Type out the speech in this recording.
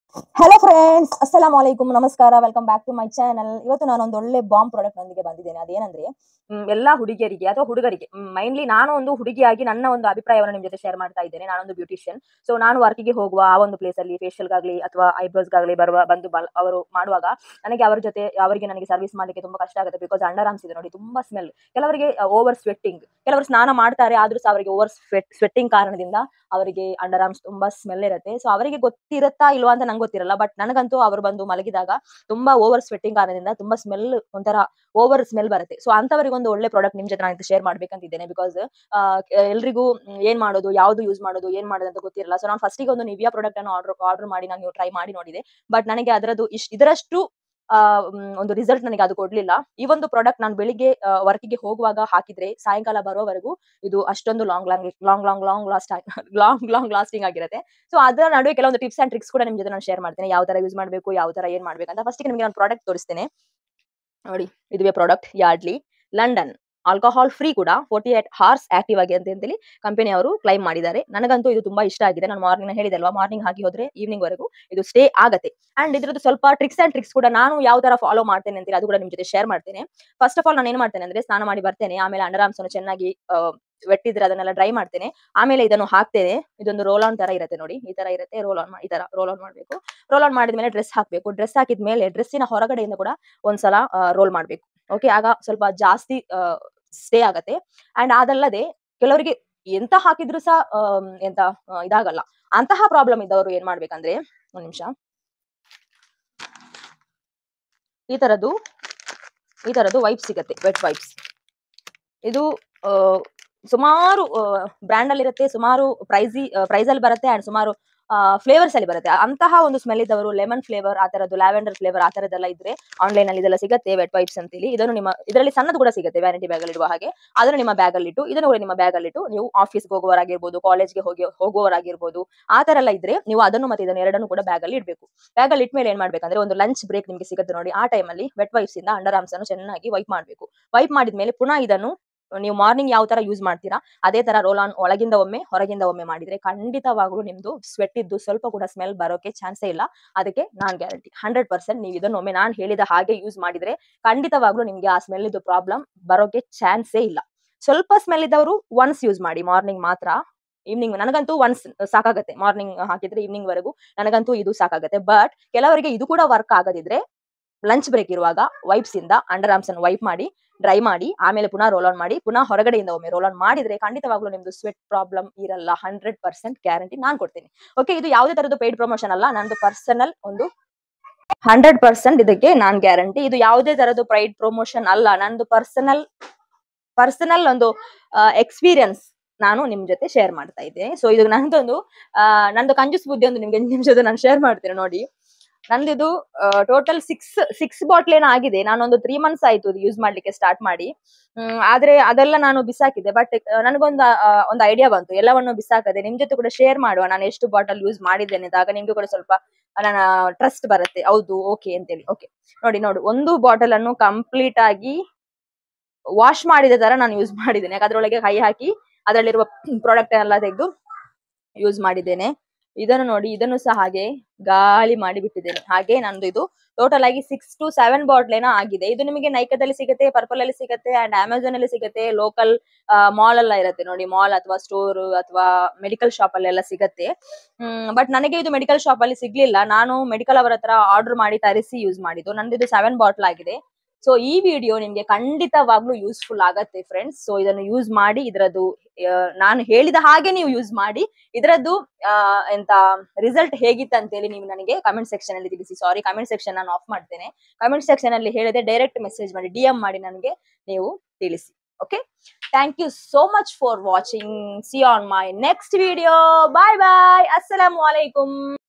hello friends ಅಸ್ಸಲಾಂ ವಲೈಕುಮ್ ನಮಸ್ಕಾರ welcome back to my channel ಇವತ್ತು ನಾನು ಒಂದು ಒಳ್ಳೆ ಬಾಂಬ್ ಪ್ರಾಡಕ್ಟ್ ನೊಂದಿಗೆ ಬಂದಿದ್ದೇನೆ ಅದೇನಂದ್ರೆ ಮ್, ಎಲ್ಲಾ ಹುಡುಗಿಯರಿಗೆ ಅಥವಾ ಹುಡುಗರಿಗೆ ಮೈನ್ಲಿ ನಾನು ಒಂದು ಹುಡುಗಿಯಾಗಿ ನನ್ನ ಒಂದು ಅಭಿಪ್ರಾಯವನ್ನು ನಿಮ್ ಜೊತೆ ಶೇರ್ ಮಾಡ್ತಾ ಇದ್ದೇನೆ ನಾನೊಂದು ಬ್ಯೂಟಿಷಿಯನ್ ಸೊ ನಾನು ವರ್ಕಿಗೆ ಹೋಗುವ ಆ ಒಂದು ಪ್ಲೇಸ್ ಅಲ್ಲಿ ಫೇಶಿಯಲ್ಗಾಗ್ಲಿ ಅಥವಾ ಐಬ್ರೋಸ್ಗಾಗ್ಲಿ ಬರುವ ಬಂದು ಬಲ್- ಅವರು ಮಾಡುವಾಗ ನನಗೆ ಅವರ ಜೊತೆ ಅವರಿಗೆ ನನಗೆ ಸರ್ವಿಸ್ ಮಾಡಲಿಕ್ಕೆ ತುಂಬಾ ಕಷ್ಟ ಆಗುತ್ತೆ ಬಿಕಾಸ್ ಅಂಡರ್ ಆರ್ಮ್ಸ್ ಇದೆ ನೋಡಿ ತುಂಬಾ ಸ್ಮೆಲ್ ಕೆಲವರಿಗೆ ಓವರ್ ಸ್ವೆಟ್ಟಿಂಗ್ ಕೆಲವರು ಸ್ನಾನ ಮಾಡ್ತಾರೆ ಆದ್ರೂ ಸಹ ಅವರಿಗೆ ಓವರ್ ಸ್ವೆಟ್ ಸ್ವೆಟ್ಟಿಂಗ್ ಕಾರಣದಿಂದ ಅವರಿಗೆ ಅಂಡರ್ ಆರ್ಮ್ಸ್ ತುಂಬಾ ಸ್ಮೆಲ್ ಇರುತ್ತೆ ಸೊ ಅವರಿಗೆ ಗೊತ್ತಿರುತ್ತಾ ಇಲ್ವಾ ಅಂತ ನಂಗೆ ಗೊತ್ತಿರಲ್ಲ ಬಟ್ ನನಗಂತೂ ಅವರು ಬಂದು ಮಲಗಿದಾಗ ತುಂಬಾ ಓವರ್ ಸ್ವೆಟ್ಟಿಂಗ್ ಕಾರಣದಿಂದ ತುಂಬಾ ಸ್ಮೆಲ್ ಒಂಥರ ಓವರ್ ಸ್ಮೆಲ್ ಬರುತ್ತೆ ಸೊ ಅಂತವರಿಗೆ ಒಂದು ಒಳ್ಳೆ ಪ್ರಾಡಕ್ಟ್ ನಿಮ್ ಜೊತೆ ನಾನು ಶೇರ್ ಮಾಡ್ಬೇಕಂತಿದ್ದೇನೆ ಬಿಕಾಸ್ ಎಲ್ರಿಗೂ ಮ್, ಏನ್ ಮಾಡೋದು ಯಾವ್ದು ಯೂಸ್ ಮಾಡೋದು ಏನ್ ಮಾಡೋದು ಅಂತ ಗೊತ್ತಿರಲ್ಲ ಸೊ ನಾನು ಫಸ್ಟಿಗೆ ಒಂದು ನಿವಿಯಾ ಪ್ರಾಡಕ್ಟ್ ಅನ್ನು ಆರ್ಡರ್ ಆರ್ಡರ್ ಮಾಡಿ ನಾನು ಟ್ರೈ ಮಾಡಿ ನೋಡಿದೆ ಬಟ್ ನನಗೆ ಅದರದ್ದು ಇಷ್ಟ ಇದರಷ್ಟು ಆ, ಮ್, ಒಂದು ರಿಸಲ್ಟ್ ನನಗೆ ಅದು ಕೊಡ್ಲಿಲ್ಲ ಈ ಒಂದು ಪ್ರಾಡಕ್ಟ್ ನಾನು ಬೆಳಿಗ್ಗೆ ವರ್ಕಿಗೆ ಹೋಗುವಾಗ ಹಾಕಿದ್ರೆ ಸಾಯಂಕಾಲ ಬರೋವರೆಗೂ ಇದು ಅಷ್ಟೊಂದು long long long long long last long long lasting ಆಗಿರುತ್ತೆ ಸೊ ಅದರ ನಡುವೆ ಕೆಲವೊಂದು ಟಿಪ್ಸ್ ಅಂಡ್ ಟ್ರಿಕ್ಸ್ ಕೂಡ ನಿಮ್ ಜೊತೆ ನಾನು ಶೇರ್ ಮಾಡ್ತೇನೆ ಯಾವ ತರ ಯೂಸ್ ಮಾಡಬೇಕು ಯಾವ ತರ ಏನ್ ಮಾಡ್ಬೇಕು ಅಂತ ಫಸ್ಟ್ ನಿಮಗೆ ನಾನು ಪ್ರಾಡಕ್ಟ್ ತೋರಿಸ್ತೇನೆ ನೋಡಿ ಇದುವೇ product Yardley London alcohol free ಕೂಡ ಫೋರ್ಟಿ ಏಟ್ ಹಾರ್ಸ್ ಆಕ್ಟಿವ್ ಆಗಿ ಅಂತ ಹೇಳಿ ಕಂಪನಿ ಅವರು ಕ್ಲೈಮ್ ಮಾಡಿದ್ದಾರೆ ನನಗಂತೂ ಇದು ತುಂಬಾ ಇಷ್ಟ ಆಗಿದೆ ನಾನು ಮಾರ್ನಿಂಗ್ ಹೇಳಿದೆ ಅಲ್ವಾ ಮಾರ್ನಿಂಗ್ ಹಾಕಿ ಹೋದ್ರೆ ಈವ್ನಿಂಗ್ ವರೆಗೂ ಇದು ಸ್ಟೇ ಆಗತ್ತೆ ಅಂಡ್ ಇದ್ರದ್ದು ಸ್ವಲ್ಪ ಟ್ರಿಕ್ಸ್ ಅಂಡ್ ಟ್ರಿಕ್ಸ್ ಕೂಡ ನಾನು ಯಾವ ತರ ಫಾಲೋ ಮಾಡ್ತೇನೆ ಅಂತ ಅದು ಕೂಡ ನಿಮ್ ಜೊತೆ ಶೇರ್ ಮಾಡ್ತೇನೆ ಫಸ್ಟ್ ಆಫ್ ಆಲ್ ನಾನು ಏನ್ ಮಾಡ್ತೇನೆ ಅಂದ್ರೆ ಸ್ನಾನ ಮಾಡಿ ಬರ್ತೇನೆ ಆಮೇಲೆ ಅಂಡರ್ ಆರ್ಮ್ಸ್ ಅನ್ನು ಚೆನ್ನಾಗಿ ವೆಟ್ಟಿದ್ರೆ ಅದನ್ನೆಲ್ಲ ಡ್ರೈ ಮಾಡ್ತೇನೆ ಆಮೇಲೆ ಇದನ್ನು ಹಾಕ್ತೇನೆ ಇದೊಂದು ರೋಲ್ ಆನ್ ತರ ಇರುತ್ತೆ ನೋಡಿ ಈ ತರ ಇರುತ್ತೆ ರೋಲ್ ಆನ್ ಈ ತರ ರೋಲ್ ಆನ್ ಮಾಡಬೇಕು ರೋಲ್ ಆನ್ ಮಾಡಿದ್ಮೇಲೆ ಡ್ರೆಸ್ ಹಾಕ್ಬೇಕು ಡ್ರೆಸ್ ಹಾಕಿದ ಮೇಲೆ ಡ್ರೆಸ್ಸಿನ ಹೊರಗಡೆಯಿಂದ ಕೂಡ ಒಂದ್ಸಲ ರೋಲ್ ಮಾಡ್ಬೇಕು ಓಕೆ ಆಗ ಸ್ವಲ್ಪ ಜಾಸ್ತಿ ಸ್ಟೇ ಆಗತ್ತೆ ಅಂಡ್ ಅದಲ್ಲದೆ ಕೆಲವರಿಗೆ ಎಂತ ಹಾಕಿದ್ರು ಸಹ ಆಮ್, ಎಂತ ಆ, ಇದಾಗಲ್ಲ ಅಂತಹ ಪ್ರಾಬ್ಲಮ್ ಇದ್ದವರು ಏನ್ ಮಾಡ್ಬೇಕಂದ್ರೆ ಒಂದ್ ನಿಮಿಷ ಈ ತರದ್ದು ಈ ತರದ್ದು ವೈಪ್ ಸಿಗತ್ತೆ ವೆಟ್ ವೈಪ್ಸ್ ಇದು ಆ, ಸುಮಾರು ಬ್ರ್ಯಾಂಡ್ ಅಲ್ಲಿ ಇರುತ್ತೆ ಸುಮಾರು ಪ್ರೈಸಿ ಪ್ರೈಸ್ ಅಲ್ಲಿ ಬರುತ್ತೆ ಅಂಡ್ ಸುಮಾರು ಫ್ಲೇವರ್ಸ್ ಅಲ್ಲಿ ಬರುತ್ತೆ ಅಂತಹ ಒಂದು ಸ್ಮೆಲ್ ಇದ್ದವರು ಲೆಮನ್ ಫ್ಲೇವರ್ ಆ ತರದ್ದು ಲ್ಯಾವೆಂಡರ್ ಫ್ಲೇವರ್ ಆ ತರದ್ದೆಲ್ಲ ಇದ್ರೆ ಆನ್ಲೈನ್ ಅಲ್ಲಿ ಇದೆಲ್ಲ ಸಿಗುತ್ತೆ ವೆಟ್ ವೈಪ್ಸ್ ಅಂತೇಳಿ ಇದನ್ನು ನಿಮ್ಮ ಇದರಲ್ಲಿ ಸಣ್ಣದು ಕೂಡ ಸಿಗುತ್ತೆ ವ್ಯಾನಿಟಿ ಬ್ಯಾಗ್ ಅಲ್ಲಿ ಇಡುವ ಹಾಗೆ ಅದನ್ನು ನಿಮ್ಮ ಬ್ಯಾಗ್ ಅಲ್ಲಿ ಇಟ್ಟು ಇದನ್ನು ಕೂಡ ನಿಮ್ಮ ಬ್ಯಾಗ್ ಅಲ್ಲಿ ಇಟ್ಟು ನೀವು ಆಫೀಸ್ಗೆ ಹೋಗುವವರಾಗಿರ್ಬೋದು ಕಾಲೇಜ್ಗೆ ಹೋಗಿ ಹೋಗುವವರಾಗಿರ್ಬೋದು ಆ ತರ ಎಲ್ಲ ಇದ್ರೆ ನೀವು ಅದನ್ನು ಮತ್ತೆ ಇದನ್ನು ಎರಡನ್ನು ಕೂಡ ಬ್ಯಾಗ್ ಅಲ್ಲಿ ಇಡಬೇಕು ಬ್ಯಾಗ್ ಅಲ್ಲಿ ಇಟ್ಮೇಲೆ ಏನ್ ಮಾಡ್ಬೇಕಂದ್ರೆ ಒಂದು ಲಂಚ್ ಬ್ರೇಕ್ ನಿಮಗೆ ಸಿಗುತ್ತೆ ನೋಡಿ ಆ ಟೈಮಲ್ಲಿ ವೆಟ್ ವೈಪ್ಸ್ ಇಂದ ಅಂಡರ್ ಆರ್ಮ್ಸ್ ಅನ್ನು ಚೆನ್ನಾಗಿ ವೈಪ್ ಮಾಡಬೇಕು ವೈಪ್ ಮಾಡಿದ್ಮೇಲೆ ಪುನಃ ಇದನ್ನು ನೀವು ಮಾರ್ನಿಂಗ್ ಯಾವ ತರ ಯೂಸ್ ಮಾಡ್ತೀರಾ ಅದೇ ತರ ರೋಲ್ ಆನ್ ಒಳಗಿಂದ ಒಮ್ಮೆ ಹೊರಗಿಂದ ಒಮ್ಮೆ ಮಾಡಿದ್ರೆ ಖಂಡಿತವಾಗ್ಲೂ ನಿಮ್ದು ಸ್ವೆಟ್ ಇದ್ದು ಸ್ವಲ್ಪ ಕೂಡ ಸ್ಮೆಲ್ ಬರೋಕೆ ಚಾನ್ಸೇ ಇಲ್ಲ ಅದಕ್ಕೆ ನಾನ್ ಗ್ಯಾರಂಟಿ ಹಂಡ್ರೆಡ್ ಪರ್ಸೆಂಟ್ ನೀವು ಇದನ್ನು ಒಮ್ಮೆ ನಾನು ಹೇಳಿದ ಹಾಗೆ ಯೂಸ್ ಮಾಡಿದ್ರೆ ಖಂಡಿತವಾಗ್ಲೂ ನಿಮ್ಗೆ ಆ ಸ್ಮೆಲ್ ಇದ್ದು ಪ್ರಾಬ್ಲಮ್ ಬರೋಕೆ ಚಾನ್ಸೇ ಇಲ್ಲ ಸ್ವಲ್ಪ ಸ್ಮೆಲ್ ಇದ್ದವರು ಒನ್ಸ್ ಯೂಸ್ ಮಾಡಿ ಮಾರ್ನಿಂಗ್ ಮಾತ್ರ ಈವ್ನಿಂಗ್ ನನಗಂತೂ ಒನ್ಸ್ ಸಾಕಾಗತ್ತೆ ಮಾರ್ನಿಂಗ್ ಹಾಕಿದ್ರೆ ಈವ್ನಿಂಗ್ ವರೆಗೂ ನನಗಂತೂ ಇದು ಸಾಕಾಗತ್ತೆ ಬಟ್ ಕೆಲವರಿಗೆ ಇದು ಕೂಡ ವರ್ಕ್ ಆಗದಿದ್ರೆ ಲಂಚ್ ಬ್ರೇಕ್ ಇರುವಾಗ ವೈಪ್ಸ್ ಇಂದ ಅಂಡರ್ ಆರ್ಮ್ಸ್ ಅನ್ನು ವೈಪ್ ಮಾಡಿ ಡ್ರೈ ಮಾಡಿ ಆಮೇಲೆ ಪುನಃ ರೋಲ್ ಆನ್ ಮಾಡಿ ಪುನಃ ಹೊರಗಡೆಯಿಂದ ಒಮ್ಮೆ ರೋಲ್ ಆನ್ ಮಾಡಿದ್ರೆ ಖಂಡಿತವಾಗ್ಲೂ ನಿಮ್ದು ಸ್ವೆಟ್ ಪ್ರಾಬ್ಲಮ್ ಇರಲ್ಲ ಹಂಡ್ರೆಡ್ ಪರ್ಸೆಂಟ್ ಗ್ಯಾರಂಟಿ ನಾನು ಕೊಡ್ತೀನಿ ಓಕೆ ಇದು ಯಾವುದೇ ತರದ್ದು ಪೇಯ್ಡ್ ಪ್ರಮೋಷನ್ ಅಲ್ಲ ನಂದು ಪರ್ಸನಲ್ ಒಂದು ಹಂಡ್ರೆಡ್ ಪರ್ಸೆಂಟ್ ಇದಕ್ಕೆ ನಾನ್ ಗ್ಯಾರಂಟಿ ಇದು ಯಾವುದೇ ತರದ್ದು ಪ್ರೈಡ್ ಪ್ರಮೋಷನ್ ಅಲ್ಲ ನಂದು ಪರ್ಸನಲ್ ಪರ್ಸನಲ್ ಒಂದು ಎಕ್ಸ್ಪೀರಿಯನ್ಸ್ ನಾನು ನಿಮ್ ಜೊತೆ ಶೇರ್ ಮಾಡ್ತಾ ಇದ್ದೇನೆ ಸೊ ಇದು ನಂದೊಂದು ಆ, ನಂದು ಕಂಜೂಸ್ ಬುದ್ಧಿ ಒಂದು ನಿಮ್ಗೆ ನಿಮ್ ಜೊತೆ ನಾನು ಶೇರ್ ಮಾಡ್ತೇನೆ ನೋಡಿ ನಂದಿದು ಟೋಟಲ್ ಸಿಕ್ಸ್ ಸಿಕ್ಸ್ ಬಾಟ್ಲ್ ಏನೋ ಆಗಿದೆ ನಾನೊಂದು ತ್ರೀ ಮಂತ್ಸ್ ಆಯ್ತು ಇದು ಯೂಸ್ ಮಾಡ್ಲಿಕ್ಕೆ ಸ್ಟಾರ್ಟ್ ಮಾಡಿ ಹ್ಮ್, ಆದ್ರೆ ಅದೆಲ್ಲ ನಾನು ಬಿಸಾಕಿದ್ದೆ ಬಟ್ ನನಗೊಂದು ಆ, ಒಂದು ಐಡಿಯಾ ಬಂತು ಎಲ್ಲವನ್ನು ಬಿಸಾಕದೆ ನಿಮ್ ಜೊತೆ ಕೂಡ ಶೇರ್ ಮಾಡುವ ನಾನು ಎಷ್ಟು ಬಾಟಲ್ ಯೂಸ್ ಮಾಡಿದ್ದೇನೆ ಅಂತ ಆಗ ನಿಮ್ಗೆ ಕೂಡ ಸ್ವಲ್ಪ ನನ್ನ ಟ್ರಸ್ಟ್ ಬರುತ್ತೆ ಹೌದು ಓಕೆ ಅಂತೇಳಿ ಓಕೆ ನೋಡಿ ನೋಡಿ ಒಂದು ಬಾಟಲ್ ಅನ್ನು ಕಂಪ್ಲೀಟ್ ಆಗಿ ವಾಶ್ ಮಾಡಿದ ತರ ನಾನು ಯೂಸ್ ಮಾಡಿದ್ದೇನೆ ಯಾಕಂದ್ರೆ ಅದ್ರೊಳಗೆ ಕೈ ಹಾಕಿ ಅದರಲ್ಲಿರುವ ಪ್ರಾಡಕ್ಟ್ ಎಲ್ಲ ತೆಗೆದು ಯೂಸ್ ಮಾಡಿದ್ದೇನೆ ಇದನ್ನು ನೋಡಿ ಇದನ್ನು ಸಹ ಹಾಗೆ ಗಾಳಿ ಮಾಡಿ ಬಿಟ್ಟಿದ್ದೇನೆ ಹಾಗೆ ನಂದು ಇದು ಟೋಟಲ್ ಆಗಿ ಸಿಕ್ಸ್ ಟು ಸೆವೆನ್ ಬಾಟ್ಲ್ ಏನೋ ಆಗಿದೆ ಇದು ನಿಮಗೆ ನೈಕದಲ್ಲಿ ಸಿಗುತ್ತೆ ಪರ್ಪಲ್ ಅಲ್ಲಿ ಸಿಗುತ್ತೆ ಅಂಡ್ ಅಮೆಝಾನ್ ಅಲ್ಲಿ ಸಿಗುತ್ತೆ ಲೋಕಲ್ ಮಾಲ್ ಎಲ್ಲ ಇರುತ್ತೆ ನೋಡಿ ಮಾಲ್ ಅಥವಾ ಸ್ಟೋರ್ ಅಥವಾ ಮೆಡಿಕಲ್ ಶಾಪ್ ಅಲ್ಲೆಲ್ಲ ಸಿಗುತ್ತೆ ಬಟ್ ನನಗೆ ಇದು ಮೆಡಿಕಲ್ ಶಾಪ್ ಅಲ್ಲಿ ಸಿಗ್ಲಿಲ್ಲ ನಾನು ಮೆಡಿಕಲ್ ಅವರ ಹತ್ರ ಆರ್ಡರ್ ಮಾಡಿ ತರಿಸಿ ಯೂಸ್ ಮಾಡಿದ್ದು ನಂದು ಇದು ಸೆವೆನ್ ಬಾಟ್ಲ್ ಆಗಿದೆ ಸೊ ಈ ವಿಡಿಯೋ ನಿಮ್ಗೆ ಖಂಡಿತವಾಗ್ಲೂ ಯೂಸ್ಫುಲ್ ಆಗತ್ತೆ ಫ್ರೆಂಡ್ಸ್ ಸೊ ಇದನ್ನು ಯೂಸ್ ಮಾಡಿ ಇದರದ್ದು ಆ, ನಾನು ಹೇಳಿದ ಹಾಗೆ ನೀವು ಯೂಸ್ ಮಾಡಿ ಇದರದ್ದು ಆ, ಎಂತ ರಿಸಲ್ಟ್ ಹೇಗಿತ್ತು ಅಂತೇಳಿ ನೀವು ನನಗೆ ಕಮೆಂಟ್ ಸೆಕ್ಷನ್ ಅಲ್ಲಿ ತಿಳಿಸಿ ಸಾರಿ ಕಮೆಂಟ್ ಸೆಕ್ಷನ್ ನಾನು ಆಫ್ ಮಾಡ್ತೇನೆ ಕಮೆಂಟ್ ಸೆಕ್ಷನ್ ಅಲ್ಲಿ ಹೇಳಿದೆ ಡೈರೆಕ್ಟ್ ಮೆಸೇಜ್ ಮಾಡಿ ಡಿ ಎಂ ಮಾಡಿ ನನಗೆ ನೀವು ತಿಳಿಸಿ okay thank you so much for watching see on my next video bye bye ಅಸ್ಸಲಾಂ ವಾಲೈಕುಮ್